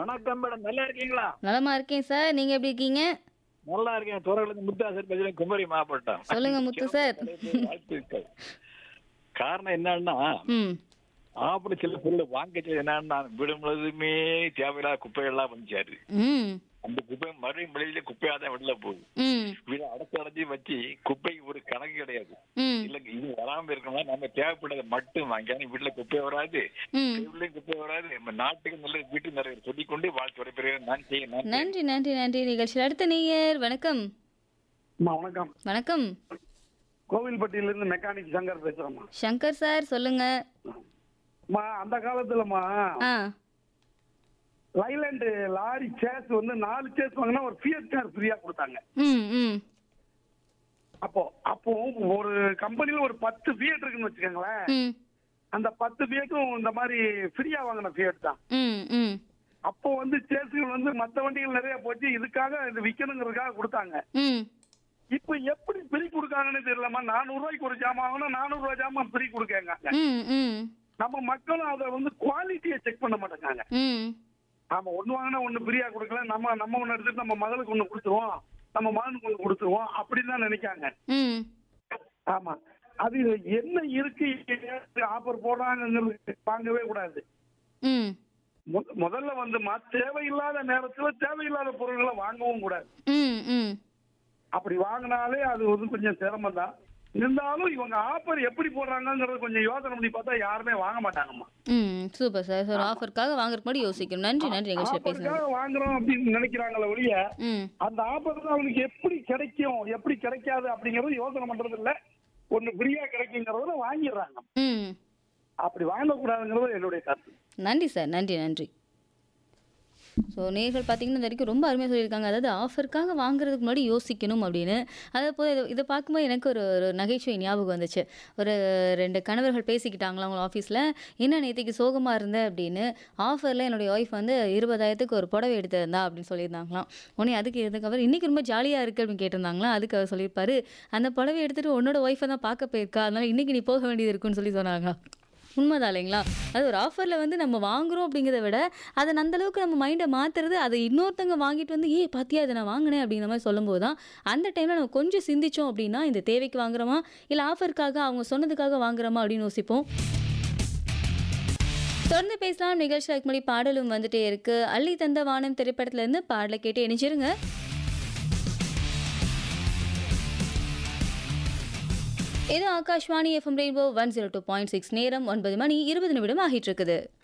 வணக்கம் மேடம் நல்லா இருக்கீங்களா நலமா இருக்கேன் சார் நீங்க எப்படி இருக்கீங்க நல்லா இருக்கேன் துறையிலிருந்து முத்தாசர் பேசுறேன் குமரி மாவட்டம் சொல்லுங்க முத்து சார் வாழ்த்துக்கள் காரணம் என்னன்னா ம் அப்படி சில பொருள் வாங்கிச்சது என்னன்னா விடும் பொழுதுமே தேவையில்லாத குப்பையெல்லாம் வந்துச்சாரு ம் அந்த குப்பை மறுபடியும் வெளியில குப்பையா தான் வெளில போகுது ம் வீடு அடைச்சு அடைச்சு வச்சு குப்பைக்கு ஒரு கணக்கு கிடையாது ம் இல்ல இது வராம இருக்கணும் நம்ம தேவைப்பட்டதை மட்டும் வாங்கி ஆனா வீட்டுல குப்பை வராது ம் வீட்லயும் குப்பை வராது நம்ம நாட்டுக்கு நல்ல வீட்டுக்கு நிறைய சொல்லிக்கொண்டு வாழ்த்து வரைப்பெறுகிறேன் நான் செய்ய நான் நன்றி நன்றி நன்றி நிகழ்ச்சியில் அடுத்த நேயர் வணக்கம் அம்மா வணக்கம் வணக்கம் கோவில்பட்டியில இருந்து மெக்கானிக் சங்கர் பேசுறேம்மா சங்கர் சார் சொல்லுங்க அம்மா அந்த காலத்துலம்மா ஆ லைலாண்டு லாரி சேஸ் வந்து நாலு சேஸ் வாங்கினா ஒரு ஃபியட் கார் ஃப்ரீயா கொடுத்தாங்க ம் ம் அப்போ அப்போ ஒரு கம்பெனில ஒரு பத்து ஃபியட் இருக்குன்னு வச்சுக்கோங்களேன் ம் அந்த பத்து ஃபியட்டும் இந்த மாதிரி ஃப்ரீயா வாங்கின ஃபியட் தான் ம் ம் அப்போ வந்து சேஸுகள் வந்து மத்த வண்டிகள் நிறைய போச்சு இதுக்காக இது விற்கணுங்கிறதுக்காக கொடுத்தாங்க ம் இப்போ எப்படி ஃப்ரீ கொடுக்காங்கன்னு தெரியலம்மா நானூறு ரூபாய்க்கு ஒரு ஜாமான் வாங்கினா நானூறு ரூபாய் ஜாமான் ஃப்ரீ கொடுக்காங்க ம் ம் நம்ம மக்களும் அதை வந்து குவாலிட்டியை செக் பண்ண மாட்டேங்காங்க ம் ஆமா ஒண்ணு வாங்கினா ஒண்ணு ஃப்ரீயா கொடுக்கல நம்ம நம்ம ஒண்ணு எடுத்துட்டு நம்ம மகளுக்கு ஒண்ணு கொடுத்துருவோம் நம்ம மகனுக்கு ஒண்ணு கொடுத்துருவோம் அப்படின்னு தான் நினைக்காங்க ம் ஆமா அது என்ன இருக்கு ஆஃபர் போடுறாங்கிறது வாங்கவே கூடாது ம் மு- முதல்ல வந்து ம- தேவையில்லாத நேரத்துல தேவையில்லாத பொருட்களை வாங்கவும் கூடாது ம் ம் அப்படி வாங்கினாலே அது வந்து கொஞ்சம் சிரமம் தான் இருந்தாலும் இவங்க ஆஃபர் எப்படி போடுறாங்கங்கிறத கொஞ்சம் யோசனை பண்ணி பார்த்தா யாருமே வாங்க மாட்டாங்கம்மா ம் சூப்பர் சார் சார் ஆஃபருக்காக வாங்குறதுக்கு முன்னாடி யோசிக்கணும் நன்றி நன்றி நிகழ்ச்சியில் பேசுனது ஆஃபருக்காக வாங்குறோம் அப்படின்னு நினைக்கிறாங்களே ஒழிய ம் அந்த ஆஃபர் அவனுக்கு எப்படி கிடைக்கும் எப்படி கிடைக்காது அப்படிங்கறது யோசனை பண்றது இல்ல ஒண்ணு ஃப்ரீயா கிடைக்குங்கிறத வாங்கிடுறாங்க ம் அப்படி வாங்கக்கூடாதுங்கிறது என்னுடைய கருத்து நன்றி சார் நன்றி நன்றி ஸோ நேர்கள் பார்த்தீங்கன்னா இது வரைக்கும் ரொம்ப அருமையாக சொல்லியிருக்காங்க அதாவது ஆஃபருக்காக வாங்குறதுக்கு முன்னாடி யோசிக்கணும் அப்படின்னு அதை போய் இதை- இதை பார்க்கும்போது எனக்கு ஒரு ஒரு நகைச்சுவை ஞாபகம் வந்துச்சு ஒரு ரெண்டு கணவர்கள் பேசிக்கிட்டாங்களா அவங்க ஆஃபீஸில் என்ன நேற்றுக்கு சோகமாக இருந்தேன் அப்படின்னு ஆஃபரில் என்னுடைய ஒய்ஃப் வந்து இருபதாயிரத்துக்கு ஒரு புடவை எடுத்திருந்தா அப்படின்னு சொல்லியிருந்தாங்களாம் உடனே அதுக்கு இருந்தக்கவர் இன்றைக்கி ரொம்ப ஜாலியாக இருக்குது அப்படின்னு கேட்டிருந்தாங்களா அதுக்கு அவர் சொல்லியிருப்பாரு அந்த புடவை எடுத்துகிட்டு உன்னோட ஒய்ஃபை தான் பார்க்க போயிருக்கா அதனால இன்றைக்கி நீ போக வேண்டியது இருக்குன்னு சொல்லி சொன்னாங்க உண்மைதான் இல்லைங்களா அது ஒரு ஆஃபரில் வந்து நம்ம வாங்குறோம் அப்படிங்கிறத விட அதை அந்த அளவுக்கு நம்ம மைண்டை மாற்றுறது அதை இன்னொருத்தங்க வாங்கிட்டு வந்து ஏ பாத்தியா இதை நான் வாங்கினேன் அப்படிங்கிற மாதிரி சொல்லும்போது தான் அந்த டைமில் நம்ம கொஞ்சம் சிந்திச்சோம் அப்படின்னா இந்த தேவைக்கு வாங்குறோமா இல்லை ஆஃபருக்காக அவங்க சொன்னதுக்காக வாங்குறோமா அப்படின்னு யோசிப்போம் தொடர்ந்து பேசலாம் நிகழ்ச்சியில் அதுக்கு முன்னாடி பாடலும் வந்துட்டே இருக்கு அள்ளி தந்த வானம் திரைப்படத்துல இருந்து பாடலை கேட்டு இணைச்சிருங்க இது Akashvani FM rainbow one zero two point six நேரம் ஒன்பது மணி இருபது நிமிடம் ஆகிட்டு இருக்குது